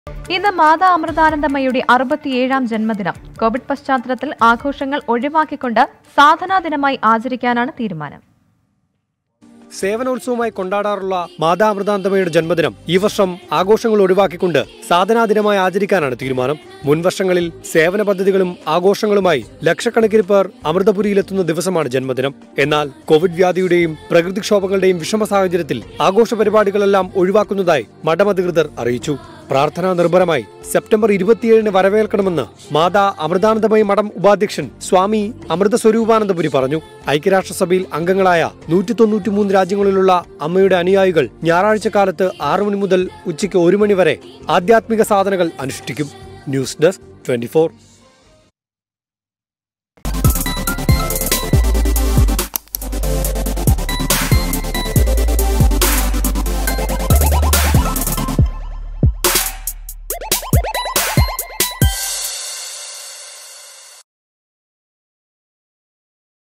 ഇന്ന് മാതാ അമൃതാനന്ദമയുടെ അറുപത്തിയേഴാം ജന്മദിനം കോവിഡ് പശ്ചാത്തലത്തിൽ ആഘോഷങ്ങൾ ഒഴിവാക്കിക്കൊണ്ട് സാധനാ ദിനമായി ആചരിക്കാനാണ് തീരുമാനം സേവനോത്സവമായി കൊണ്ടാടാറുള്ള മാതാ അമൃതാനന്ദമയുടെ ജന്മദിനം ഈ വർഷം ആഘോഷങ്ങൾ ഒഴിവാക്കിക്കൊണ്ട് സാധനാ ദിനമായി ആചരിക്കാനാണ് തീരുമാനം മുൻവർഷങ്ങളിൽ സേവന പദ്ധതികളും ആഘോഷങ്ങളുമായി ലക്ഷക്കണക്കിന് പേർ അമൃതപുരിയിലെത്തുന്ന ദിവസമാണ് ജന്മദിനം എന്നാൽ കോവിഡ് വ്യാധിയുടെയും പ്രകൃതിക്ഷോഭങ്ങളുടെയും വിഷമ സാഹചര്യത്തിൽ ആഘോഷ പരിപാടികളെല്ലാം ഒഴിവാക്കുന്നതായി മഠമധികൃതർ അറിയിച്ചു പ്രാർത്ഥനാ നിർഭരമായി സെപ്റ്റംബർ ഇരുപത്തിയേഴിന് വരവേൽക്കണമെന്ന് മാതാ അമൃതാനന്ദമയി മഠം ഉപാധ്യക്ഷൻ സ്വാമി അമൃത സ്വരൂപാനന്ദപുരി പറഞ്ഞു ഐക്യരാഷ്ട്രസഭയിൽ അംഗങ്ങളായ നൂറ്റി തൊണ്ണൂറ്റിമൂന്ന് രാജ്യങ്ങളിലുള്ള അമ്മയുടെ അനുയായികൾ ഞായറാഴ്ച കാലത്ത് ആറു മണി മുതൽ ഉച്ചയ്ക്ക് ഒരു മണി വരെ ആധ്യാത്മിക സാധനകൾ അനുഷ്ഠിക്കും ന്യൂസ് ഡെസ്ക് ട്വന്റി